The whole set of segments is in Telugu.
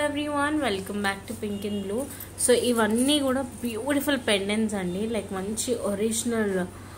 everyone welcome back to pink and blue so ఇవన్నీ కూడా బ్యూటిఫుల్ పెండెంట్స్ అండి లైక్ మంచి ఒరిజినల్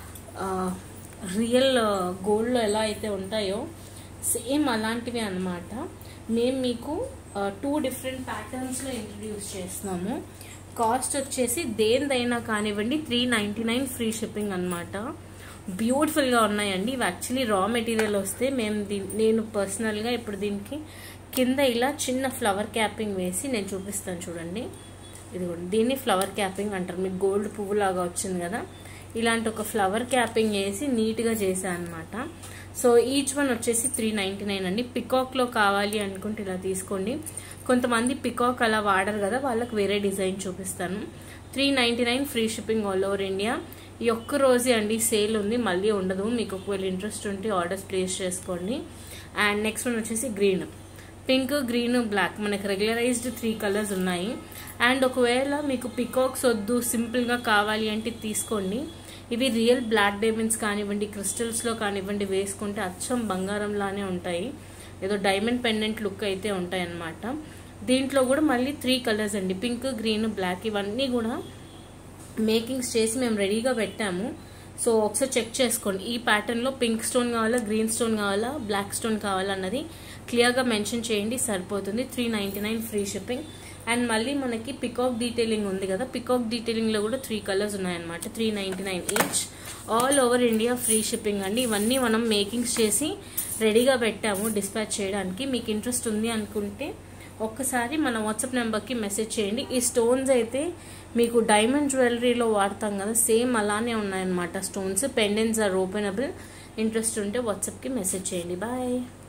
రియల్ గోల్డ్లో ఎలా అయితే ఉంటాయో సేమ్ అలాంటివి అనమాట మేము మీకు టూ డిఫరెంట్ ప్యాటర్న్స్లో ఇంట్రడ్యూస్ చేస్తున్నాము కాస్ట్ వచ్చేసి దేనిదైనా కానివ్వండి three ninety nine free shipping అనమాట బ్యూటిఫుల్గా ఉన్నాయండి ఇవి యాక్చువల్లీ రా మెటీరియల్ వస్తే మేము దీ నేను పర్సనల్గా ఇప్పుడు దీనికి కింద ఇలా చిన్న ఫ్లవర్ క్యాపింగ్ వేసి నేను చూపిస్తాను చూడండి ఇది కూడా దీన్ని ఫ్లవర్ క్యాపింగ్ అంటారు మీకు గోల్డ్ పువ్వులాగా వచ్చింది కదా ఇలాంటి ఒక ఫ్లవర్ క్యాపింగ్ వేసి నీట్గా చేశాను అనమాట సో ఈచ్ వన్ వచ్చేసి త్రీ నైంటీ నైన్ అండి పికాక్లో కావాలి అనుకుంటే ఇలా తీసుకోండి కొంతమంది పికాక్ అలా వాడరు కదా వాళ్ళకి వేరే డిజైన్ చూపిస్తాను three ninety nine free shipping all over India ఈ ఒక్క రోజే అండి సేల్ ఉంది మళ్ళీ ఉండదు మీకు ఒకవేళ ఇంట్రెస్ట్ ఉంటే ఆర్డర్స్ ప్లేస్ చేసుకోండి అండ్ నెక్స్ట్ వన్ వచ్చేసి గ్రీన్ పింక్ గ్రీన్ బ్లాక్ మనకి రెగ్యులరైజ్డ్ త్రీ కలర్స్ ఉన్నాయి అండ్ ఒకవేళ మీకు పికాక్స్ వద్దు సింపుల్గా కావాలి అంటే తీసుకోండి ఇవి రియల్ బ్లాక్ డైమండ్స్ కానివ్వండి క్రిస్టల్స్లో కానివ్వండి వేసుకుంటే అచ్చం బంగారంలానే ఉంటాయి ఏదో డైమండ్ పెండెంట్ లుక్ అయితే ఉంటాయి అన్నమాట దీంట్లో కూడా మళ్ళీ త్రీ కలర్స్ అండి పింక్ గ్రీన్ బ్లాక్ ఇవన్నీ కూడా మేకింగ్స్ చేసి మేము రెడీగా పెట్టాము సో ఒకసారి చెక్ చేసుకోండి ఈ ప్యాటర్న్లో పింక్ స్టోన్ కావాలా గ్రీన్ స్టోన్ కావాలా బ్లాక్ స్టోన్ కావాలా అన్నది క్లియర్గా మెన్షన్ చేయండి సరిపోతుంది three ninety nine free shipping and మళ్ళీ మనకి పికాక్ డీటెయిలింగ్ ఉంది కదా పికాక్ డీటెయిలింగ్లో కూడా త్రీ కలర్స్ ఉన్నాయన్నమాట three ninety nine each all over India free shipping అండి ఇవన్నీ మనం మేకింగ్స్ చేసి రెడీగా పెట్టాము డిస్పాచ్ చేయడానికి మీకు ఇంట్రెస్ట్ ఉంది అనుకుంటే ఒక్కసారి మన వాట్సాప్ నెంబర్కి మెసేజ్ చేయండి ఈ స్టోన్స్ అయితే మీకు డైమండ్ జ్యువెలరీలో వాడతాం కదా సేమ్ అలానే ఉన్నాయన్నమాట stones pendants are openable interest ఉంటే వాట్సాప్కి మెసేజ్ చేయండి బాయ్